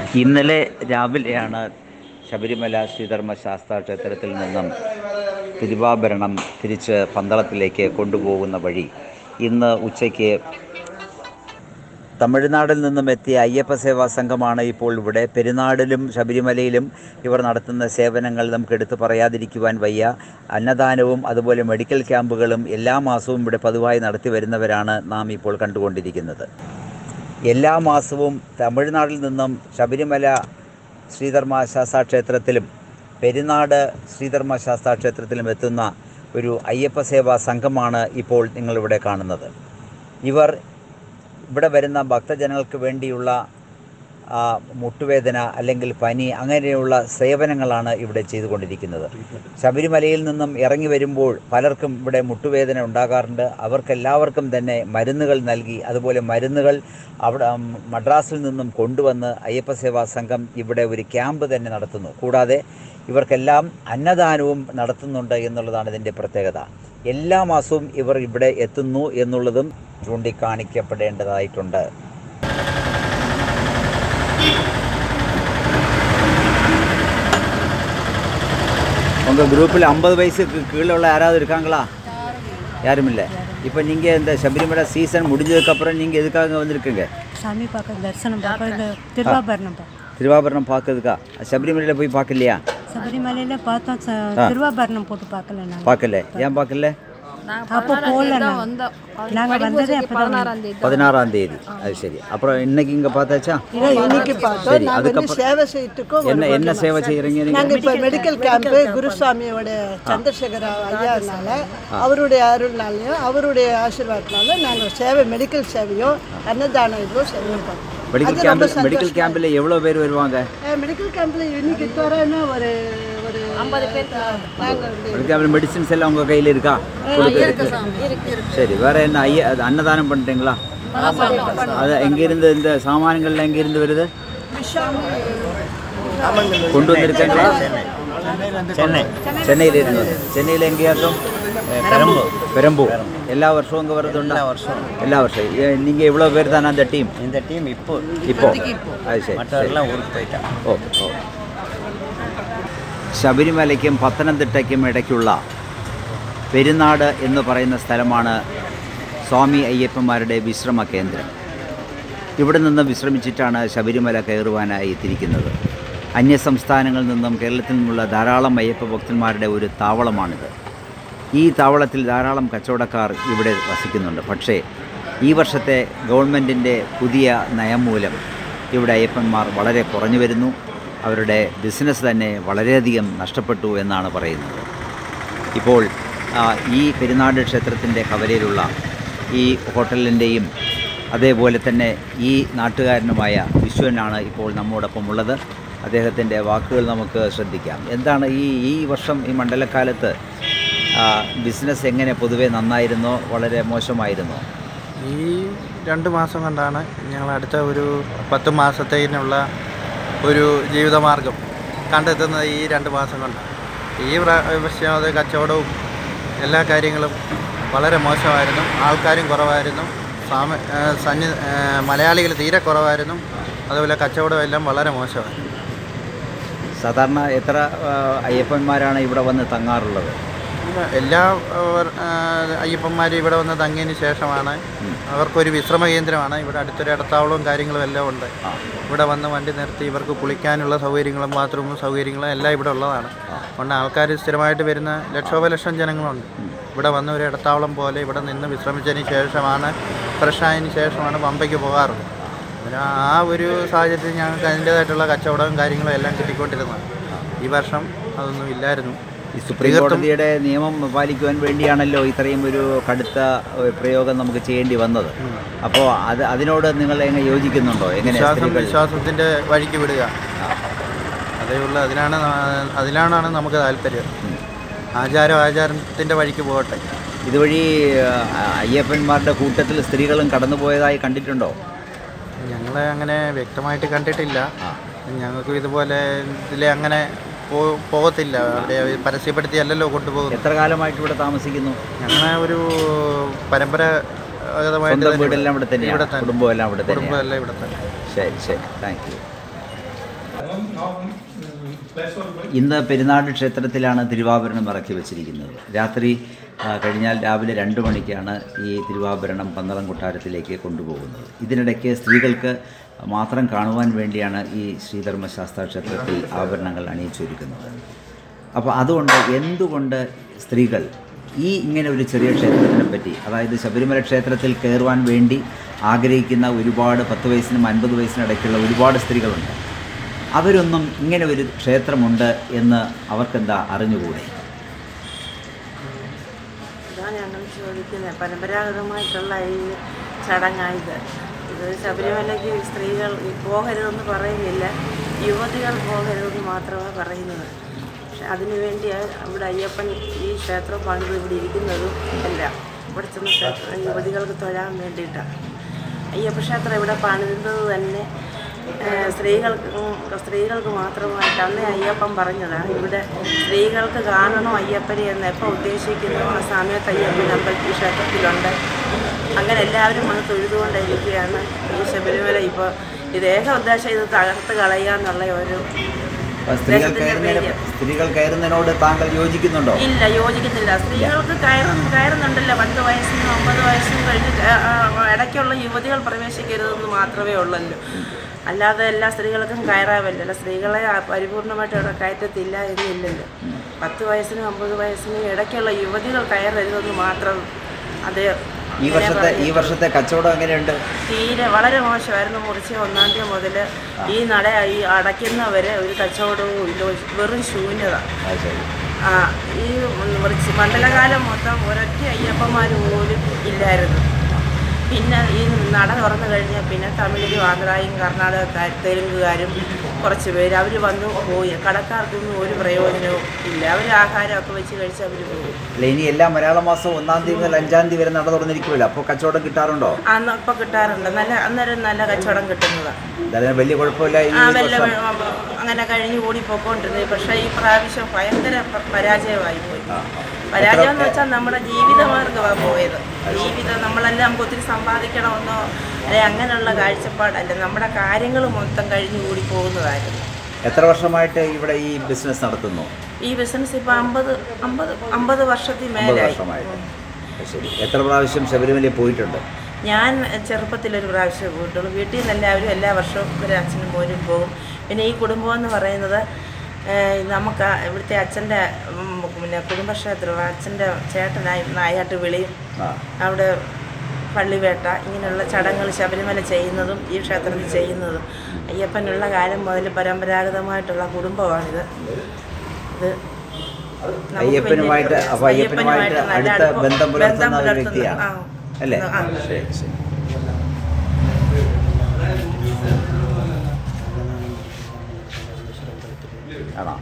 ഇന്നലെ രാവിലെയാണ് ശബരിമല ശ്രീധർമ്മ ശാസ്താ ക്ഷേത്രത്തിൽ നിന്നും തിരുവാഭരണം തിരിച്ച് പന്തളത്തിലേക്ക് കൊണ്ടുപോകുന്ന വഴി ഇന്ന് ഉച്ചയ്ക്ക് തമിഴ്നാട്ടിൽ നിന്നും എത്തിയ അയ്യപ്പ സേവാ സംഘമാണ് ഇപ്പോൾ ഇവിടെ പെരുന്നാടിലും ശബരിമലയിലും ഇവർ നടത്തുന്ന സേവനങ്ങൾ നമുക്ക് എടുത്തു പറയാതിരിക്കുവാൻ വയ്യ അന്നദാനവും അതുപോലെ മെഡിക്കൽ ക്യാമ്പുകളും എല്ലാ മാസവും ഇവിടെ പതിവായി നടത്തി വരുന്നവരാണ് നാം ഇപ്പോൾ കണ്ടുകൊണ്ടിരിക്കുന്നത് എല്ലാ മാസവും തമിഴ്നാട്ടിൽ നിന്നും ശബരിമല ശ്രീധർമ്മ ശാസ്താ ക്ഷേത്രത്തിലും പെരുന്നാട് ശ്രീധർമ്മ ശാസ്താ ക്ഷേത്രത്തിലും എത്തുന്ന ഒരു അയ്യപ്പ സേവാ സംഘമാണ് ഇപ്പോൾ നിങ്ങളിവിടെ കാണുന്നത് ഇവർ ഇവിടെ വരുന്ന ഭക്തജനങ്ങൾക്ക് വേണ്ടിയുള്ള ആ, മുട്ടുവേദന അല്ലെങ്കിൽ പനി അങ്ങനെയുള്ള സേവനങ്ങളാണ് ഇവിടെ ചെയ്തുകൊണ്ടിരിക്കുന്നത് ശബരിമലയിൽ നിന്നും ഇറങ്ങി വരുമ്പോൾ പലർക്കും ഇവിടെ മുട്ടുവേദന ഉണ്ടാകാറുണ്ട് അവർക്കെല്ലാവർക്കും തന്നെ മരുന്നുകൾ നൽകി അതുപോലെ മരുന്നുകൾ അവിടെ ഉം, മദ്രാസിൽ നിന്നും കൊണ്ടുവന്ന് അയ്യപ്പ സേവാ സംഘം ഇവിടെ ഒരു ക്യാമ്പ് തന്നെ നടത്തുന്നു കൂടാതെ ഇവർക്കെല്ലാം അന്നദാനവും നടത്തുന്നുണ്ട് എന്നുള്ളതാണ് ഇതിൻ്റെ പ്രത്യേകത എല്ലാ മാസവും ഇവർ ഇവിടെ എത്തുന്നു എന്നുള്ളതും ചൂണ്ടിക്കാണിക്കപ്പെടേണ്ടതായിട്ടുണ്ട് உங்கள் குரூப்பில் ஐம்பது வயசுக்கு கீழே உள்ள யாராவது இருக்காங்களா யாரும் இல்லை இப்போ நீங்கள் இந்த சபரிமலை சீசன் முடிஞ்சதுக்கப்புறம் நீங்கள் எதுக்காக வந்திருக்கீங்க சாமி பார்க்க தரிசனம் பார்க்க இந்த திருவாபரணம் பார்க்க திருவாபரணம் பார்க்கறதுக்கா சபரிமலையில் போய் பார்க்கலையா சபரிமலையில பார்த்தோம் ச- திருவாபரணம் போட்டு பார்க்கல நாங்கள் பார்க்கல ஏன் பார்க்கல அப்போ போகல நாங்கள் வந்ததே அப்பதான் பதினாறாம் தேதி அது சரி அப்புறம் இன்னைக்கு இங்கே பார்த்தாச்சா இல்லை இன்னைக்கு பார்த்தோம் சரி நாங்கள் வந்து அதுக்கப்புறம் சேவை செய்யறதுக்கும் என்ன என்ன சேவை செய்கிறீங்க நீங்கள் நாங்கள் இப்போ மெடிக்கல் கேம்ப்பு குருசாமியோட சந்திரசேகர ஐயானால அவருடைய அருள்னாலையும் அவருடைய ஆசீர்வாதத்தினால நாங்கள் சேவை மெடிக்கல் சேவையும் அன்னதானம் இதுவும் சேவையும் பார்த்தோம் மெடிக்கல் கேம்பில் மெடிக்கல் கேம்பில் எவ்வளோ பேர் வருவாங்க மெடிக்கல் கேம்பில் இன்னைக்கு தோறான ஒரு ஒரு ஐம்பது பேர் நாங்கள் வந்து மெடிக்கல் கேம்பில் மெடிசின்ஸ் எல்லாம் உங்கள் கையில் இருக்கா கொடுக்கறதுக்கு சரி வேற என்ன ஐயா அது அன்னதானம் பண்ணுறீங்களா அது எங்கேருந்து இந்த சாமான்கள்லாம் எங்கேருந்து வருது கொண்டு வந்திருக்கீங்களா சென்னை சென்னையில் இருந்து சென்னையில் எங்கேயாச்சும் பெரம்பூர் பெரம்பூர் எல்லா வருஷம் இங்கே வர்றதுண்டா வருஷம் எல்லா வருஷம் ஏ- நீங்க எவ்வளோ பேர் தானே அந்த டீம் இந்த டீம் இப்போ இப்போ அது சரி சரி மற்றவர்கள்லாம் ஊருக்கு போயிட்டாங்க ഓ ഓ ശബരിമലയ്ക്കും പത്തനംതിട്ടയ്ക്കും ഇടയ്ക്കുള്ള പെരുന്നാട് എന്ന് പറയുന്ന സ്ഥലമാണ് സ്വാമി അയ്യപ്പന്മാരുടെ വിശ്രമ കേന്ദ്രം ഇവിടെ നിന്ന് വിശ്രമിച്ചിട്ടാണ് ശബരിമല കയറുവാനായി എത്തിയിരിക്കുന്നത് അന്യസംസ്ഥാനങ്ങളിൽ നിന്നും കേരളത്തിൽ നിന്നുള്ള ധാരാളം അയ്യപ്പ ഭക്തന്മാരുടെ ഒരു താവളമാണിത് ഈ താവളത്തിൽ ധാരാളം കച്ചവടക്കാർ ഇവിടെ വസിക്കുന്നുണ്ട് പക്ഷേ ഈ വർഷത്തെ ഗവൺമെൻറ്റിൻ്റെ പുതിയ നയം മൂലം ഇവിടെ അയ്യപ്പന്മാർ വളരെ കുറഞ്ഞു വരുന്നു അവരുടെ ബിസിനസ് തന്നെ വളരെയധികം നഷ്ടപ്പെട്ടു എന്നാണ് പറയുന്നത് ഇപ്പോൾ ആ, ഈ പെരുന്നാട് ക്ഷേത്രത്തിൻ്റെ കവലയിലുള്ള ഈ ഹോട്ടലിൻ്റെയും അതേപോലെ തന്നെ ഈ നാട്ടുകാരനുമായ വിശ്വനാണ് ഇപ്പോൾ നമ്മോടൊപ്പം ഉള്ളത് അദ്ദേഹത്തിൻ്റെ വാക്കുകൾ നമുക്ക് ശ്രദ്ധിക്കാം എന്താണ് ഈ ഈ വർഷം ഈ മണ്ഡലക്കാലത്ത് ആ, ബിസിനസ് എങ്ങനെ പൊതുവെ നന്നായിരുന്നോ വളരെ മോശമായിരുന്നോ ഈ രണ്ട് മാസം കൊണ്ടാണ് ഞങ്ങൾ അടുത്ത ഒരു പത്ത് മാസത്തേനുള്ള ഒരു ജീവിതമാർഗം കണ്ടെത്തുന്നത് ഈ രണ്ട് മാസം കൊണ്ടാണ് ഈ പ്രാവശ്യം അത് കച്ചവടവും എല്ലാ കാര്യങ്ങളും വളരെ മോശമായിരുന്നു ആൾക്കാരും കുറവായിരുന്നു സാമ ആ, സന്നി മലയാളികൾ തീരെ കുറവായിരുന്നു അതുപോലെ കച്ചവടം എല്ലാം വളരെ മോശമായിരുന്നു സാധാരണ എത്ര ആ, അയ്യപ്പന്മാരാണ് ഇവിടെ വന്ന് തങ്ങാറുള്ളത് എല്ലാ അയ്യപ്പന്മാരും ഇവിടെ വന്ന് തങ്ങിയതിന് ശേഷമാണ് അവർക്കൊരു വിശ്രമ കേന്ദ്രമാണ് ഇവിടെ അടുത്തൊരു ഇടത്താവളവും കാര്യങ്ങളും എല്ലാം ഉണ്ട് ഇവിടെ വന്ന് വണ്ടി നിർത്തി ഇവർക്ക് കുളിക്കാനുള്ള സൗകര്യങ്ങളും ബാത്റൂമും സൗകര്യങ്ങളും എല്ലാം ഇവിടെ ഉള്ളതാണ് അതുകൊണ്ട് ആൾക്കാർ സ്ഥിരമായിട്ട് വരുന്ന ലക്ഷോപലക്ഷം ജനങ്ങളുണ്ട് ഇവിടെ വന്ന് ഒരു ഇടത്താവളം പോലെ ഇവിടെ നിന്ന് വിശ്രമിച്ചതിന് ശേഷമാണ് ഫ്രഷായതിന് ശേഷമാണ് പമ്പയ്ക്ക് പോകാറുള്ളത് അതിന് ആ ഒരു സാഹചര്യത്തിൽ ഞങ്ങൾക്ക് അതിൻ്റേതായിട്ടുള്ള കച്ചവടവും കാര്യങ്ങളും എല്ലാം കിട്ടിക്കൊണ്ടിരുന്നതാണ് ഈ വർഷം അതൊന്നും ഇല്ലായിരുന്നു ഈ സുപ്രീം കോടതിയുടെ നിയമം പാലിക്കുവാൻ വേണ്ടിയാണല്ലോ ഇത്രയും ഒരു കടുത്ത ഒരു പ്രയോഗം നമുക്ക് ചെയ്യേണ്ടി വന്നത് അപ്പോൾ അത് അതിനോട് നിങ്ങൾ എങ്ങനെ യോജിക്കുന്നുണ്ടോ എങ്ങനെ വിശ്വാസം സ്ത്രീകൾ വിശ്വാസത്തിൻ്റെ വഴിക്ക് വിടുക അതേ ഉള്ളൂ അതിനാണ് ന- അതിനാണ് നമുക്ക് താല്പര്യം ആചാരം ആചാരത്തിൻ്റെ വഴിക്ക് പോകട്ടെ ഇതുവഴി ആ, അയ്യപ്പന്മാരുടെ കൂട്ടത്തിൽ സ്ത്രീകളും കടന്നു പോയതായി കണ്ടിട്ടുണ്ടോ ഞങ്ങളെ അങ്ങനെ വ്യക്തമായിട്ട് കണ്ടിട്ടില്ല ഞങ്ങൾക്ക് ഇതുപോലെ ഇതിലെ അങ്ങനെ പോ- പോകത്തില്ല അവിടെ പരസ്യപ്പെടുത്തിയല്ലല്ലോ കൊണ്ടുപോകുന്നത് എത്ര കാലമായിട്ട് ഇവിടെ താമസിക്കുന്നു ഞങ്ങളെ ഒരു പരമ്പരാഗതമായിട്ട് സ്വന്തം തന്നെ വീടെല്ലാം ഇവിടെ ഇവിടെ തന്നെയാണ് തന്നെ. കുടുംബം എല്ലാം ഇവിടെ കുടുംബം തന്നെയാണ് എല്ലാം ഇവിടെ തന്നെ ശരി ശരി താങ്ക് യു ഇന്ന് പെരുന്നാട് ക്ഷേത്രത്തിലാണ് തിരുവാഭരണം ഇറക്കി വച്ചിരിക്കുന്നത് രാത്രി ആ, കഴിഞ്ഞാൽ രാവിലെ രണ്ട് മണിക്കാണ് ഈ തിരുവാഭരണം പന്തളം കൊട്ടാരത്തിലേക്ക് കൊണ്ടുപോകുന്നത് ഇതിനിടയ്ക്ക് സ്ത്രീകൾക്ക് മാത്രം കാണുവാൻ വേണ്ടിയാണ് ഈ ശ്രീധർമ്മശാസ്ത്ര ക്ഷേത്രത്തിൽ ആഭരണങ്ങൾ അണിയിച്ചൊരുക്കുന്നത് അപ്പോൾ അതുകൊണ്ട് എന്തുകൊണ്ട് സ്ത്രീകൾ ഈ ഇങ്ങനെ ഒരു ചെറിയ ക്ഷേത്രത്തിനെ പറ്റി അതായത് ശബരിമല ക്ഷേത്രത്തിൽ കയറുവാൻ വേണ്ടി ആഗ്രഹിക്കുന്ന ഒരുപാട് പത്ത് വയസ്സിനും അൻപത് വയസ്സിനിടയ്ക്കുള്ള ഒരുപാട് സ്ത്രീകളുണ്ട് അവരൊന്നും ഇങ്ങനെ ഒരു ക്ഷേത്രമുണ്ട് എന്ന് അവർക്കെന്താ അറിഞ്ഞുകൂടെ ഇതാണ് ഞങ്ങൾ ചോദിക്കുന്നത് പരമ്പരാഗതമായിട്ടുള്ള ഈ ചടങ്ങായത് ഇത് ശബരിമലയ്ക്ക് സ്ത്രീകൾ പോകരുതെന്ന് പറയുന്നില്ല യുവതികൾ പോകരുതെന്ന് മാത്രമേ പറയുന്നത് പക്ഷെ അതിനുവേണ്ടി ഇവിടെ അയ്യപ്പൻ ഈ ക്ഷേത്രം പണിത് ഇവിടെ ഇരിക്കുന്നതും എല്ലാം ഇവിടെ ചെന്ന് ക്ഷേത്ര- യുവതികൾക്ക് തൊഴാൻ വേണ്ടിയിട്ടാണ് അയ്യപ്പ ക്ഷേത്രം ഇവിടെ പണിതുന്നത് തന്നെ ഏഹ്, സ്ത്രീകൾക്ക് ഉം, സ്ത്രീകൾക്ക് മാത്രമായിട്ട് അന്നേ അയ്യപ്പൻ പറഞ്ഞതാണ് ഇവിടെ സ്ത്രീകൾക്ക് കാണണം അയ്യപ്പനെ എന്ന് എപ്പോൾ ഉദ്ദേശിക്കുന്നു ആ സമയത്ത് അയ്യപ്പൻ അമ്പലത്തിൽ ക്ഷേത്രത്തിലുണ്ട് അങ്ങനെ എല്ലാവരും വന്ന് തൊഴുതുകൊണ്ടിരിക്കുകയാണ് ഈ ശബരിമല ഇപ്പോൾ ഇത് ഏക ഉദ്ദേശം ഇത് തകർത്ത് കളയുക എന്നുള്ള ഒരു അപ്പോൾ സ്ത്രീകൾ ദേശത്തിൻ്റെ കയറുന്നതിന് പേര്. സ്ത്രീകൾ കയറുന്നതിനോട് താങ്കൾ യോജിക്കുന്നുണ്ടോ ഇല്ല യോജിക്കുന്നില്ല സ്ത്രീകൾക്ക് കയറും കയറുന്നുണ്ടല്ലോ പത്ത് വയസ്സിനും ഒമ്പത് വയസ്സും കഴിഞ്ഞ് ക- ആ, ഇടയ്ക്കുള്ള യുവതികൾ പ്രവേശിക്കരുതെന്ന് മാത്രമേ ഉള്ളല്ലോ അല്ലാതെ എല്ലാ സ്ത്രീകൾക്കും കയറാമല്ലോ സ്ത്രീകളെ ആ പരിപൂർണമായിട്ട് അവിടെ കയറ്റത്തില്ല എന്നില്ലല്ലോ പത്ത് വയസ്സിനും ഒമ്പത് വയസ്സിനും ഇടയ്ക്കുള്ള യുവതികൾ കയറരുതെന്ന് മാത്രം അത് ഈ ഇങ്ങനെ വർഷത്തെ ഈ പറഞ്ഞു. വർഷത്തെ കച്ചവടം എങ്ങനെയുണ്ട് തീരെ വളരെ മോശമായിരുന്നു മുറിച്ച് ഒന്നാം തീയതി മുതൽ ഈ നട ഈ അടയ്ക്കുന്നവരെ ഒരു കച്ചവടവും ഇല്ല വെറും ശൂന്യത അത് ശരി ആ ഈ വൃക്ഷ മണ്ഡലകാലം മൊത്തം ഒരൊറ്റ അയ്യപ്പന്മാർ പോലും ഇല്ലായിരുന്നു പിന്നെ ഈ നട തുറന്നു കഴിഞ്ഞാൽ പിന്നെ തമിഴിലും ആന്ധ്രയും കർണാടകക്കാർ തെലുങ്കുകാരും കുറച്ച് പേര് അവർ വന്നു പോയി കടക്കാർക്കൊന്നും ഒരു പ്രയോജനവും ഇല്ല അവർ ആഹാരമൊക്കെ വെച്ച് കഴിച്ച് അവർ പോകും അല്ല ഇനി എല്ലാ മലയാള മാസം ഒന്നാം തീയതി മുതൽ അഞ്ചാം തീയതി വരെ നട തുറന്നിരിക്കുമല്ലോ അപ്പോൾ കച്ചവടം കിട്ടാറുണ്ടോ അന്ന് ഇപ്പം കിട്ടാറുണ്ട് നല്ല അന്നേരം നല്ല കച്ചവടം കിട്ടുന്നതാണ് അതിന് വലിയ കുഴപ്പമില്ല ഈ ആ വല്ല വർഷം അങ്ങനെ കഴിഞ്ഞു കൂടി പോയിക്കൊണ്ടിരുന്നത് പക്ഷേ ഈ പ്രാവശ്യം ഭയങ്കര പ- പരാജയമായി പോയി പരാജയം എന്ന് വെച്ചാൽ നമ്മുടെ ജീവിതമാർഗമാണ് പോയത് ജീവിതം നമ്മളെല്ലാം നമുക്ക് ഒത്തിരി സമ്പാദിക്കണമെന്നോ അല്ലെ അങ്ങനെയുള്ള കാഴ്ചപ്പാടല്ല നമ്മുടെ കാര്യങ്ങൾ മൊത്തം കഴിഞ്ഞു കൂടി പോകുന്നതായിരുന്നു എത്ര വർഷമായിട്ട് ഇവിടെ ഈ ബിസിനസ് നടത്തുന്നു ഈ ബിസിനസ് ഇപ്പം അമ്പത് അമ്പത് അമ്പത് വർഷത്തിൽ അമ്പത് മേലായി വർഷമായിട്ട് അത് ശരി എത്ര പ്രാവശ്യം ശബരിമലയിൽ പോയിട്ടുണ്ട് ഞാൻ ചെറുപ്പത്തിലൊരു പ്രാവശ്യം പോയിട്ടുള്ളൂ വീട്ടിൽ നിന്ന് എല്ലാവരും എല്ലാ വർഷവും ഒരു അച്ഛനും മോനും പോകും പിന്നെ ഈ കുടുംബം എന്ന് പറയുന്നത് ഏഹ്, നമുക്ക് ആ ഇവിടുത്തെ അച്ഛൻ്റെ ഉം, പിന്നെ കുടുംബക്ഷേത്രം അച്ഛൻ്റെ ചേട്ടനായി നായാട്ട് വിളിയും ആ അവിടെ പള്ളിവേട്ട ഇങ്ങനെയുള്ള ചടങ്ങുകൾ ശബരിമല ചെയ്യുന്നതും ഈ ക്ഷേത്രത്തിൽ ചെയ്യുന്നതും അയ്യപ്പനുള്ള കാലം മുതൽ പരമ്പരാഗതമായിട്ടുള്ള കുടുംബമാണിത് ഇത് നമുക്ക് അയ്യപ്പനുമായിട്ട് വലിയ- അപ്പോൾ അയ്യപ്പനുമായിട്ട് നല്ല അടുത്ത അടുപ്പം- ബന്ധം പുലർത്തുന്ന ഒരു പുലർത്തുന്ന- വ്യക്തിയാണ് ആ. അല്ലേ ആ. ശരി ശരി ആണോ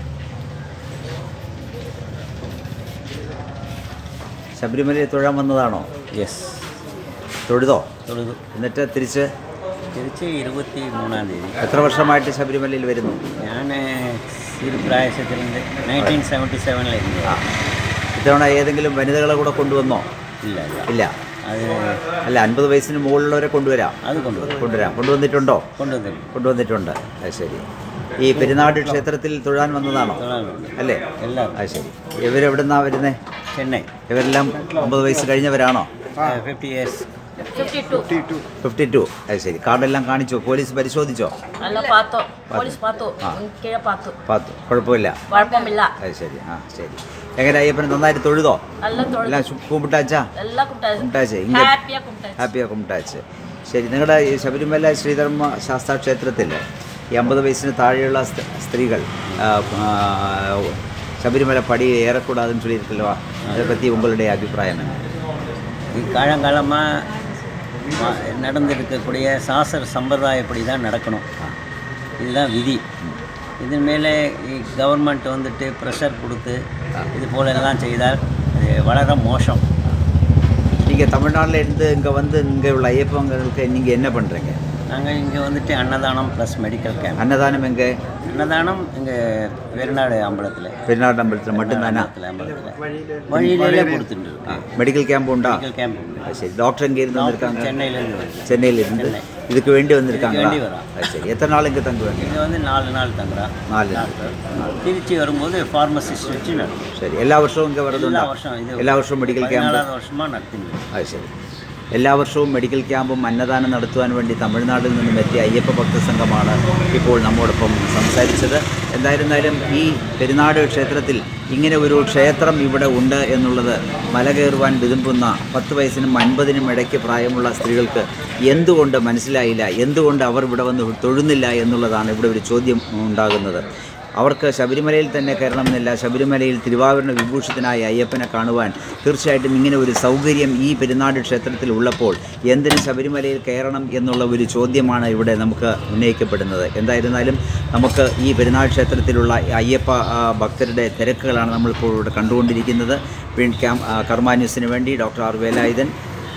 ശബരിമലയിൽ തൊഴാൻ വന്നതാണോ യെസ് തൊഴുതോ തൊഴുതു എന്നിട്ട് തിരിച്ച് തിരിച്ച് ഇരുപത്തി മൂന്നാം തീയതി എത്ര വർഷമായിട്ട് ശബരിമലയിൽ വരുന്നു ഞാൻ ഒരു പ്രായശത്തിലുണ്ട് നയൻറ്റീൻ സെവൻറ്റി സെവനിലായിരുന്നു ആ ഇത്തവണ ഏതെങ്കിലും വനിതകളെ കൂടെ കൊണ്ടുവന്നോ ഇല്ല ഇല്ല ഇല്ല അത് അല്ല അൻപത് വയസ്സിന് മുകളിലുള്ളവരെ കൊണ്ടുവരാം അത് കൊണ്ടുവരും കൊണ്ടുവരാം കൊണ്ടുവന്നിട്ടുണ്ടോ കൊണ്ടുവന്നില്ല കൊണ്ടുവന്നിട്ടുണ്ട് അത് ശരി ഈ പെരുന്നാട് ക്ഷേത്രത്തിൽ തൊഴാൻ വന്നതാണോ തൊഴാനുണ്ട് അല്ലേ എല്ലാം അത് ശരി ഇവരെവിടുന്നാ വരുന്നേ ചെന്നൈ ഇവരെല്ലാം അമ്പത് വയസ്സ് കഴിഞ്ഞവരാണോ ഫിഫ്റ്റി ഇയേഴ്സ് ഫിഫ്റ്റി ടു അത് ശരി കാർഡെല്ലാം കാണിച്ചോ പോലീസ് പരിശോധിച്ചോ നല്ല പാത്തു പോലീസ് പാത്തു കീഴെ പാത്തു പാത്തു കുഴപ്പമില്ല കുഴപ്പമില്ല അത് ശരി ആ ശരി എങ്ങനെ അയ്യപ്പനെ നന്നായിട്ട് തൊഴുതോ നല്ല തൊഴിൽ എല്ലാം ശു- കുമ്പിട്ടാച്ചാ എല്ലാ കുട്ടാച്ച് കുമ്പിട്ടാച്ചേ ഇങ്ങ ഹാപ്പിയാ കുട്ടാച്ച് ഹാപ്പിയാ കുമ്പിട്ടാച്ച് ശരി നിങ്ങളുടെ ഈ ശബരിമല ശ്രീധർമ്മ ശാസ്ത്ര ക്ഷേത്രത്തിൽ ഈ അമ്പത് വയസ്സിന് താഴെയുള്ള സ്ത- സ്ത്രീകൾ ആ, ആ, ശബരിമല പടി ഏറக்கூடாதுன்னு சொல்லியிருக்கல்லவா அதை பற்றி உங்களுடைய அபிப்பிராயம் என்ன காலங்காலமாக நடந்திருக்கக்கூடிய சாஸ்திர சம்பிரதாயப்படி தான் நடக்கணும் இதுதான் விதி இதன் மேலே கவர்மெண்ட் வந்துட்டு ப்ரெஷர் கொடுத்து இது போல எல்லாம் செய்தால் அது வளர மோசம் நீங்கள் தமிழ்நாட்டில் இருந்து இங்கே வந்து இங்கே உள்ள ஐயப்பங்களுக்கு நீங்கள் என்ன பண்ணுறீங்க நாங்கள் இங்கே வந்துட்டு அன்னதானம் ப்ளஸ் மெடிக்கல் கேம்ப் அன்னதானம் எங்கே அன்னதானம் இங்கே வெறுநாடு அம்பலத்தில் പെരുന്നാട് അമ്പലത്തിൽ മട്ടും തന്നെ அம்பலத்தில் வழியிலே கொடுத்துட்டு இருக்கோம் மெடிக்கல் கேம்ப் உண்டா மெடிக்கல் கேம்ப் உண்டு அது சரி டாக்டர் எங்கே இருந்து வந்திருக்காங்க சென்னையிலேருந்து வருது சென்னையில் இருந்து இதுக்கு வேண்டி வந்திருக்காங்களா வேண்டி வரோம். அது சரி எத்தனை நாள் இங்கே தங்குவாங்க இங்கே வந்து நாலு நாள் தங்குறோம் நாலு நாள் திருச்சி வரும்போது ஃபார்மசிஸ்ட் வச்சு நடக்கும் ശരി എല്ലാ വർഷവും ഇங்கே எல்லா വരുന്നുണ്ടോ வருஷம் இது എല്ലാ വർഷവും മെഡിക്കൽ ക്യാമ്പ് பதினாலாவது வருஷமாக நடத்திட்டு അത് ശരി എല്ലാ വർഷവും മെഡിക്കൽ ക്യാമ്പും അന്നദാനം നടത്തുവാൻ വേണ്ടി തമിഴ്നാട്ടിൽ നിന്നും എത്തിയ അയ്യപ്പ ഭക്ത സംഘമാണ് ഇപ്പോൾ നമ്മോടൊപ്പം സംസാരിച്ചത് എന്തായിരുന്നാലും ഈ പെരുന്നാട് ക്ഷേത്രത്തിൽ ഇങ്ങനെ ഒരു ക്ഷേത്രം ഇവിടെ ഉണ്ട് എന്നുള്ളത് മല കയറുവാൻ വിതുമ്പുന്ന പത്ത് വയസ്സിനും അൻപതിനും ഇടയ്ക്ക് പ്രായമുള്ള സ്ത്രീകൾക്ക് എന്തുകൊണ്ട് മനസ്സിലായില്ല എന്തുകൊണ്ട് അവർ ഇവിടെ വന്ന് തൊഴുന്നില്ല എന്നുള്ളതാണ് ഇവിടെ ഒരു ചോദ്യം ഉണ്ടാകുന്നത് അവർക്ക് ശബരിമലയിൽ തന്നെ കയറണമെന്നില്ല ശബരിമലയിൽ തിരുവാഭരണ വിഭൂഷിതനായ അയ്യപ്പനെ കാണുവാൻ തീർച്ചയായിട്ടും ഇങ്ങനെ ഒരു സൗകര്യം ഈ പെരുന്നാട് ക്ഷേത്രത്തിൽ ഉള്ളപ്പോൾ എന്തിന് ശബരിമലയിൽ കയറണം എന്നുള്ള ഒരു ചോദ്യമാണ് ഇവിടെ നമുക്ക് ഉന്നയിക്കപ്പെടുന്നത് എന്തായിരുന്നാലും നമുക്ക് ഈ പെരുന്നാൾ ക്ഷേത്രത്തിലുള്ള അയ്യപ്പ ആ, ഭക്തരുടെ തിരക്കുകളാണ് നമ്മളിപ്പോൾ ഇവിടെ കണ്ടുകൊണ്ടിരിക്കുന്നത് വീൺ ക്യാം ആ, കർമ്മ ന്യൂസിന് വേണ്ടി ഡോക്ടർ ആർ വേലായുധൻ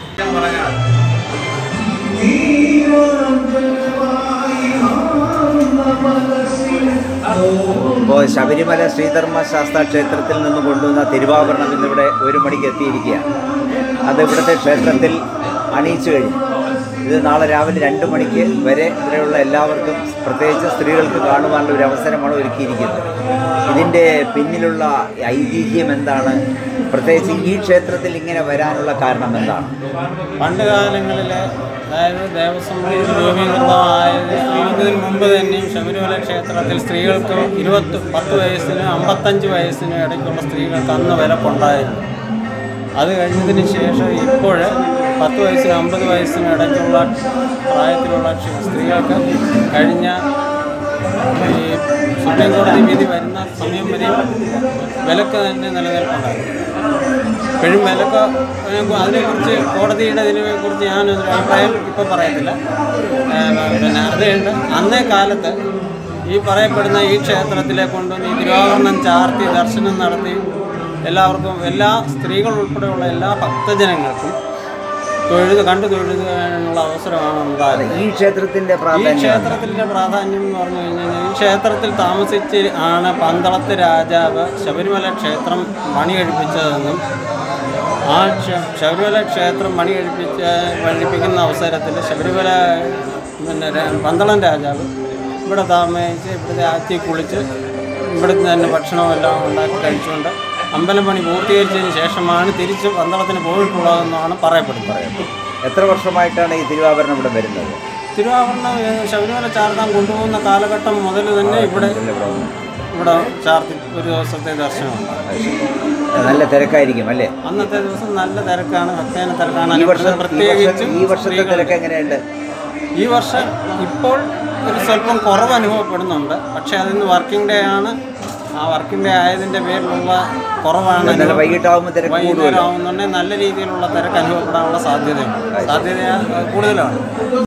ഇപ്പോൾ ശബരിമല ശ്രീധർമ്മശാസ്ത്ര ക്ഷേത്രത്തിൽ നിന്ന് കൊണ്ടുവന്ന തിരുവാഭരണം ഇന്നിവിടെ ഒരു മണിക്ക് എത്തിയിരിക്കുകയാണ് അത് ഇവിടുത്തെ ക്ഷേത്രത്തിൽ അണിയിച്ചു കഴിഞ്ഞു ഇത് നാളെ രാവിലെ രണ്ട് മണിക്ക് വരെ ഇവിടെയുള്ള എല്ലാവർക്കും പ്രത്യേകിച്ച് സ്ത്രീകൾക്ക് കാണുവാനുള്ള ഒരു അവസരമാണ് ഒരുക്കിയിരിക്കുന്നത് ഇതിൻ്റെ പിന്നിലുള്ള ഐതിഹ്യം എന്താണ് പ്രത്യേകിച്ച് ഈ ക്ഷേത്രത്തിൽ ഇങ്ങനെ വരാനുള്ള കാരണം എന്താണ് പണ്ട് കാലങ്ങളിൽ അതായത് ദേവസ്വം ബോർഡ് രൂപീകൃതമായതിന് മുമ്പ് തന്നെയും ശബരിമല ക്ഷേത്രത്തിൽ സ്ത്രീകൾക്ക് ഇരുപത്തി പത്ത് വയസ്സിനും അമ്പത്തഞ്ച് വയസ്സിനും ഇടയ്ക്കുള്ള സ്ത്രീകൾക്ക് അന്ന് വിലക്കുണ്ടായിരുന്നു അത് കഴിഞ്ഞതിന് ശേഷം ഇപ്പോൾ പത്ത് വയസ്സിനും അമ്പത് വയസ്സിനും ഇടയ്ക്കുള്ള പ്രായത്തിലുള്ള ക്ഷ- സ്ത്രീകൾക്ക് കഴിഞ്ഞ ഈ സുപ്രീം കോടതി വിധി വരുന്ന സമയം വരെയും വിലക്ക് തന്നെ നിലനിൽപ്പുണ്ടായിരുന്നു ഇപ്പോഴും വിലക്ക് അതിനെക്കുറിച്ച് കോടതിയുടെ ഇതിനെക്കുറിച്ച് ഞാനൊരു അഭിപ്രായം ഇപ്പോൾ പറയത്തില്ല ഏ, പിന്നെ അതുകൊണ്ട് അന്നേ കാലത്ത് ഈ പറയപ്പെടുന്ന ഈ ക്ഷേത്രത്തിലെ കൊണ്ടുവന്ന് ഈ തിരുവാഭരണം ചാർത്തി ദർശനം നടത്തി എല്ലാവർക്കും എല്ലാ സ്ത്രീകൾ ഉൾപ്പെടെയുള്ള എല്ലാ ഭക്തജനങ്ങൾക്കും തൊഴുത് കണ്ടു തൊഴുതാനുള്ള അവസരമാണ് ഉണ്ടായത് ഈ ക്ഷേത്രത്തിൻ്റെ ഈ പ്രാധാന്യം എന്താണ്? ക്ഷേത്രത്തിന്റെ പ്രാധാന്യം എന്ന് പറഞ്ഞു കഴിഞ്ഞാൽ ഈ ക്ഷേത്രത്തിൽ താമസിച്ച് ആണ് പന്തളത്ത് രാജാവ് ശബരിമല ക്ഷേത്രം പണി കഴിപ്പിച്ചതെന്നും ആ ക്ഷ- ശബരിമല ക്ഷേത്രം പണി കഴിപ്പിച്ച കഴിപ്പിക്കുന്ന അവസരത്തിൽ ശബരിമല പിന്നെ ര- പന്തളം രാജാവ് ഇവിടെ താമസിച്ച് ഇവിടുത്തെ ആറ്റി കുളിച്ച് ഇവിടുന്ന് തന്നെ ഭക്ഷണമെല്ലാം ഉണ്ടാക്കി കഴിച്ചുകൊണ്ട് അമ്പലം പണി പൂർത്തീകരിച്ചതിന് ശേഷമാണ് തിരിച്ച് പന്തളത്തിന് പോയിട്ടുള്ളതെന്നാണ് പറയപ്പെടുന്നത് എത്ര വർഷമായിട്ടാണ് ഈ തിരുവാഭരണം ഇവിടെ വരുന്നത് തിരുവാഭരണം ഏഹ്, ശബരിമല ചാർത്താൻ കൊണ്ടുപോകുന്ന കാലഘട്ടം മുതൽ തന്നെ ഇവിടെ ഇവിടെ ചാർത്തി ഒരു ദിവസത്തെ ദർശനമുണ്ട് നല്ല തിരക്കായിരിക്കും അല്ലേ അന്നത്തെ ദിവസം നല്ല തിരക്കാണ് ഭക്തജന തിരക്കാണ് ഈ വർഷം അനുഭവപ്പെടുന്നത്. ഈ വർഷം പ്രത്യേകിച്ചും ഈ വർഷത്തെ സ്ത്രീകൾക്ക്. തിരക്ക് എങ്ങനെയുണ്ട് ഈ വർഷം ഇപ്പോൾ ഒരു സ്വല്പം കുറവ് അനുഭവപ്പെടുന്നുണ്ട് പക്ഷേ അതിന്ന് വർക്കിംഗ് ഡേ ആണ് ആ വർക്കിംഗ് ഡേ ആയതിൻ്റെ പേരിലുള്ള കുറവാണ് ഇന്നലെ അനുഭവ- വൈകിട്ടാവുമ്പോൾ തിരക്ക് വൈകുന്നേരം കൂടുമല്ലോ ആവുന്നുണ്ടെങ്കിൽ നല്ല രീതിയിലുള്ള തിരക്ക് അനുഭവപ്പെടാനുള്ള സാധ്യതയുണ്ട് സാധ്യത കൂടുതലാണ്